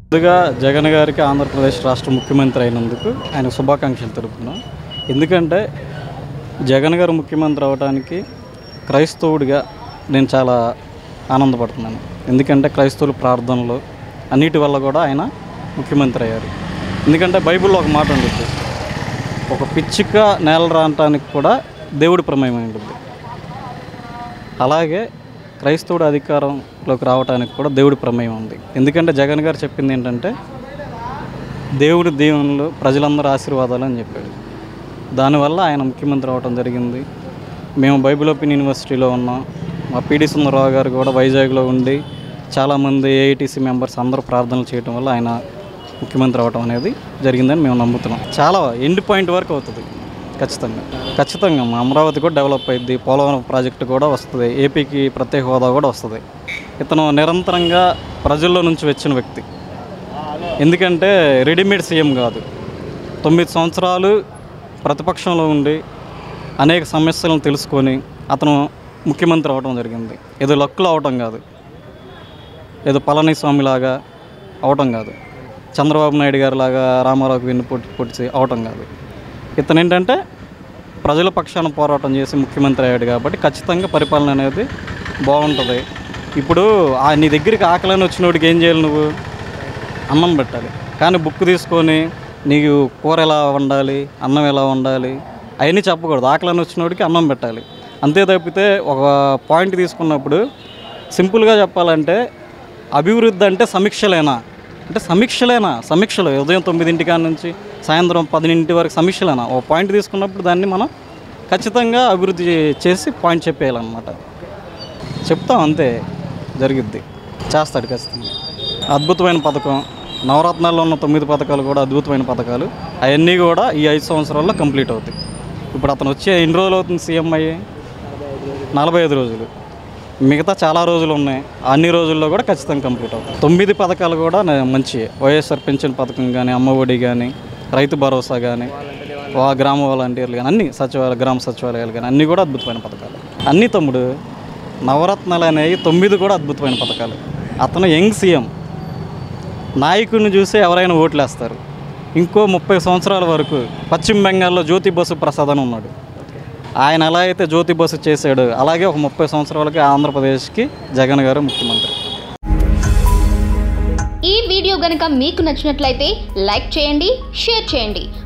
ముందుగా జగన్ గారికి ఆంధ్రప్రదేశ్ రాష్ట్ర ముఖ్యమంత్రి అయినందుకు ఆయన శుభాకాంక్షలు తెలుపుతున్నాం ఎందుకంటే జగన్ గారు ముఖ్యమంత్రి అవడానికి క్రైస్తవుడిగా నేను చాలా ఆనందపడుతున్నాను ఎందుకంటే క్రైస్తవుల ప్రార్థనలు అన్నిటి వల్ల కూడా ఆయన ముఖ్యమంత్రి అయ్యారు ఎందుకంటే బైబిల్లో ఒక మాట ఉంటుంది ఒక పిచ్చిక నేల రావటానికి కూడా దేవుడి ప్రమేయం ఉంటుంది అలాగే క్రైస్తవుడు అధికారంలోకి రావడానికి కూడా దేవుడి ప్రమేయం ఉంది ఎందుకంటే జగన్ గారు చెప్పింది ఏంటంటే దేవుడి దీవెనలు ప్రజలందరూ ఆశీర్వాదాలు అని చెప్పాడు దానివల్ల ఆయన ముఖ్యమంత్రి అవడం జరిగింది మేము బైబిల్ ఓపెన్ యూనివర్సిటీలో ఉన్నాం మా పీడి సుందరరావు గారు కూడా వైజాగ్లో ఉండి చాలామంది ఏఐటీసీ మెంబర్స్ అందరూ ప్రార్థనలు చేయడం వల్ల ఆయన ముఖ్యమంత్రి అవడం అనేది జరిగిందని మేము నమ్ముతున్నాం చాలా ఎండ్ పాయింట్ వరకు అవుతుంది ఖచ్చితంగా ఖచ్చితంగా మా అమరావతి కూడా డెవలప్ అయింది పోలవరం ప్రాజెక్టు కూడా వస్తుంది ఏపీకి ప్రత్యేక హోదా కూడా వస్తుంది ఇతను నిరంతరంగా ప్రజల్లో నుంచి వచ్చిన వ్యక్తి ఎందుకంటే రెడీమేడ్ సీఎం కాదు తొమ్మిది సంవత్సరాలు ప్రతిపక్షంలో ఉండి అనేక సమస్యలను తెలుసుకొని అతను ముఖ్యమంత్రి అవడం జరిగింది ఏదో లక్కులో అవటం కాదు ఏదో పళనిస్వామిలాగా అవటం కాదు చంద్రబాబు నాయుడు గారి లాగా రామారావుకి వెన్ను పొట్టి పొడిచి అవటం కాదు ఇతను ఏంటంటే ప్రజల పక్షాన పోరాటం చేసి ముఖ్యమంత్రి అయ్యాడు కాబట్టి ఖచ్చితంగా పరిపాలన అనేది బాగుంటుంది ఇప్పుడు ఆ నీ దగ్గరికి ఆకలిని వచ్చినోడికి ఏం చేయాలి నువ్వు అన్నం పెట్టాలి కానీ బుక్ తీసుకొని నీకు కూర ఎలా వండాలి అన్నం ఎలా వండాలి అవన్నీ చెప్పకూడదు ఆకలిని వచ్చినోడికి అన్నం పెట్టాలి అంతే తప్పితే ఒక పాయింట్ తీసుకున్నప్పుడు సింపుల్గా చెప్పాలంటే అభివృద్ధి అంటే సమీక్షలేనా అంటే సమీక్షలేనా సమీక్షలు ఉదయం తొమ్మిదింటి కాడ నుంచి సాయంత్రం పదింటి వరకు సమీక్షలేనా ఒక పాయింట్ తీసుకున్నప్పుడు దాన్ని మనం ఖచ్చితంగా అభివృద్ధి చేసి పాయింట్ చెప్పేయాలన్నమాట చెప్తాం అంతే జరిగిద్ది చేస్తాడు ఖచ్చితంగా అద్భుతమైన పథకం నవరత్నాల్లో ఉన్న తొమ్మిది పథకాలు కూడా అద్భుతమైన పథకాలు అవన్నీ కూడా ఈ ఐదు సంవత్సరాల్లో కంప్లీట్ అవుతాయి ఇప్పుడు అతను వచ్చే ఎన్ని రోజులు అవుతుంది సీఎం అయ్యి నలభై ఐదు రోజులు మిగతా చాలా రోజులు ఉన్నాయి అన్ని రోజుల్లో కూడా ఖచ్చితంగా కంప్లీట్ అవుతాయి తొమ్మిది పథకాలు కూడా నే- మంచి వైఎస్ఆర్ పెన్షన్ పథకం కానీ అమ్మఒడి కానీ రైతు భరోసా కానీ వా గ్రామ వాలంటీర్లు కానీ అన్ని సచివాలయ గ్రామ సచివాలయాలు కానీ అన్నీ కూడా అద్భుతమైన పథకాలు అన్నీ తమ్ముడు నవరత్నాలు అనేవి తొమ్మిది కూడా అద్భుతమైన పథకాలు అతను యంగ్ సీఎం నాయకుడిని చూసి ఎవరైనా ఓట్లేస్తారు ఇంకో ముప్పై సంవత్సరాల వరకు పశ్చిమ బెంగాల్లో జ్యోతి బసు ప్రసాద్ అని ఉన్నాడు ఆయన ఎలా అయితే జ్యోతి బస్సు చేశాడు అలాగే ఒక ముప్పై సంవత్సరాలకి ఆంధ్రప్రదేశ్కి జగన్ గారు ముఖ్యమంత్రి ఈ వీడియో గనుక మీకు నచ్చినట్లయితే లైక్ చేయండి షేర్ చేయండి